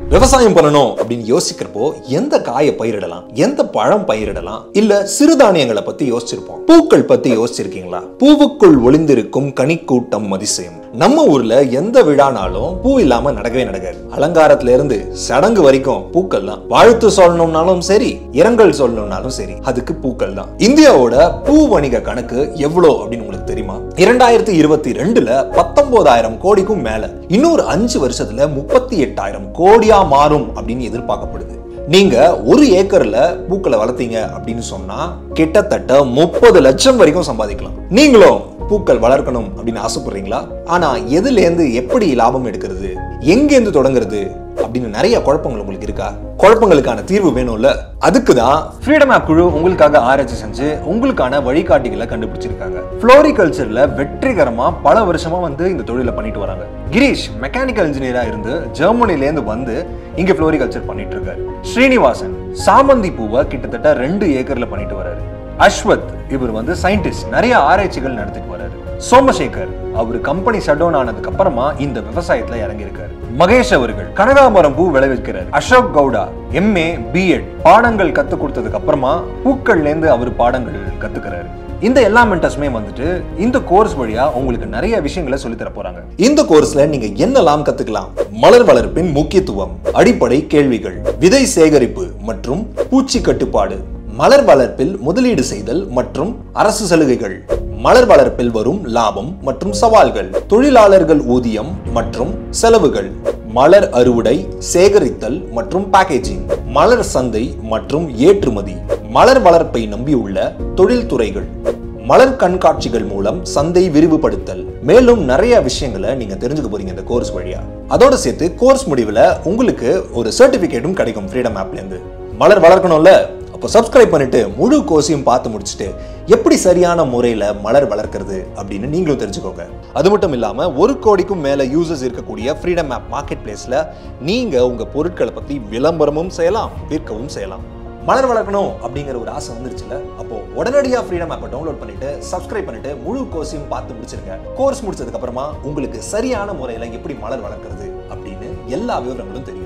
விவசாயம் பண்ணணும் அப்படின்னு யோசிக்கிறப்போ எந்த காயை பயிரிடலாம் எந்த பழம் பயிரிடலாம் இல்ல சிறுதானியங்களை பத்தி யோசிச்சிருப்போம் பூக்கள் பத்தி யோசிச்சிருக்கீங்களா பூவுக்குள் ஒளிந்திருக்கும் கனிக்கூட்டம் அதிசயம் நம்ம ஊர்ல எந்த விழானாலும் பூ இல்லாம நடக்கவே நடக்காது அலங்காரத்துல இருந்து சடங்கு வரைக்கும் பூக்கள் தான் வாழ்த்து சொல்லணும்னாலும் சரி இரங்கல் சொல்லணும்னாலும் சரி அதுக்கு பூக்கள் தான் இந்தியாவோட பூ வணிக கணக்கு எவ்வளோ அப்படின்னு உங்களுக்கு தெரியுமா இரண்டாயிரத்தி இருபத்தி ரெண்டுல பத்தொன்பதாயிரம் கோடிக்கும் மேல இன்னொரு அஞ்சு வருஷத்துல முப்பத்தி எட்டாயிரம் கோடியா மாறும் அப்படின்னு எதிர்பார்க்கப்படுது நீங்க ஒரு ஏக்கர்ல பூக்களை வளர்த்தீங்க அப்படின்னு சொன்னா கிட்டத்தட்ட முப்பது லட்சம் வரைக்கும் சம்பாதிக்கலாம் நீங்களும் பூக்கள் வளர்க்கணும் அப்படின்னு ஆசைப்படுறீங்களா ஆனா எதுல இருந்து எப்படி லாபம் எடுக்கிறது எங்கேருந்து தொடங்குறது அப்படின்னு நிறைய குழப்பங்கள் உங்களுக்கு இருக்கா குழப்பங்களுக்கான தீர்வு வேணும்ல அதுக்கு தான் ஃப்ரீடம் ஆப் குழு உங்களுக்காக ஆராய்ச்சி செஞ்சு உங்களுக்கான வழிகாட்டிகளை கண்டுபிடிச்சிருக்காங்க ஃப்ளோரிகல்ச்சர்ல வெற்றிகரமா பல வருஷமா வந்து இந்த தொழிலை பண்ணிட்டு வராங்க கிரீஷ் மெக்கானிக்கல் இன்ஜினியரா இருந்து ஜெர்மனில இருந்து வந்து இங்க ஃப்ளோரிகல்ச்சர் பண்ணிட்டு இருக்காரு ஸ்ரீனிவாசன் சாமந்தி பூவை கிட்டத்தட்ட ரெண்டு ஏக்கர்ல பண்ணிட்டு வராரு அஸ்வத் இவர் வந்து சயின்டிஸ்ட் நிறைய ஆராய்ச்சிகள் நடத்திட்டு வராரு சோமசேகர் அவர் கம்பெனி ஷட் டவுன் ஆனதுக்கு அப்புறமா இந்த விவசாயத்துல இறங்கியிருக்காரு மகேஷ் அவர்கள் கனகாமரம் பூ விளைவிக்கிறார் அசோக் கவுடா எம்ஏ பிஎட் பாடங்கள் கத்து கொடுத்ததுக்கு அப்புறமா பூக்கள்ல இருந்து அவர் பாடங்கள் கத்துக்கிறாரு இந்த எல்லா மென்டர்ஸுமே வந்துட்டு இந்த கோர்ஸ் வழியா உங்களுக்கு நிறைய விஷயங்களை சொல்லி தர போறாங்க இந்த கோர்ஸ்ல நீங்க என்னெல்லாம் கத்துக்கலாம் மலர் வளர்ப்பின் முக்கியத்துவம் அடிப்படை கேள்விகள் விதை சேகரிப்பு மற்றும் பூச்சி கட்டுப்பாடு மலர் வளர்ப்பில் முதலீடு செய்தல் மற்றும் அரசு சலுகைகள் மலர் வளர்ப்பில் வரும் லாபம் மற்றும் சவால்கள் தொழிலாளர்கள் ஊதியம் மற்றும் செலவுகள் மலர் அறுவடை சேகரித்தல் மற்றும் பேக்கேஜிங் மலர் சந்தை மற்றும் ஏற்றுமதி மலர் வளர்ப்பை நம்பியுள்ள தொழில்துறைகள் மலர் கண்காட்சிகள் மூலம் சந்தை விரிவுபடுத்தல் மேலும் நிறைய விஷயங்களை நீங்க தெரிஞ்சுக்க போறீங்க இந்த கோர்ஸ் வழியா அதோட சேர்த்து கோர்ஸ் முடிவுல உங்களுக்கு ஒரு சர்டிபிகேட்டும் கிடைக்கும் ஃப்ரீடம் ஆப்ல இருந்து மலர் வளர்க்கணும்ல அப்போ சப்ஸ்கிரைப் பண்ணிட்டு முழு கோர்ஸையும் பார்த்து முடிச்சுட்டு எப்படி சரியான முறையில மலர் வளர்க்கறது அப்படின்னு நீங்களும் தெரிஞ்சுக்கோங்க அது மட்டும் இல்லாம ஒரு கோடிக்கும் மேல யூசர்ஸ் இருக்கக்கூடிய ஃப்ரீடம் ஆப் மார்க்கெட் பிளேஸ்ல நீங்க உங்க பொருட்களை பத்தி விளம்பரமும் செய்யலாம் விற்கவும் செய்யலாம் மலர் வளர்க்கணும் அப்படிங்கிற ஒரு ஆசை வந்துருச்சுல அப்போ உடனடியா ஃப்ரீடம் ஆப்பை டவுன்லோட் பண்ணிட்டு சப்ஸ்கிரைப் பண்ணிட்டு முழு கோர்ஸையும் பார்த்து முடிச்சிருங்க கோர்ஸ் முடிச்சதுக்கு அப்புறமா உங்களுக்கு சரியான முறையில எப்படி மலர் வளர்க்கறது அப்படின்னு எல்லா விவரங்களும் தெரியும்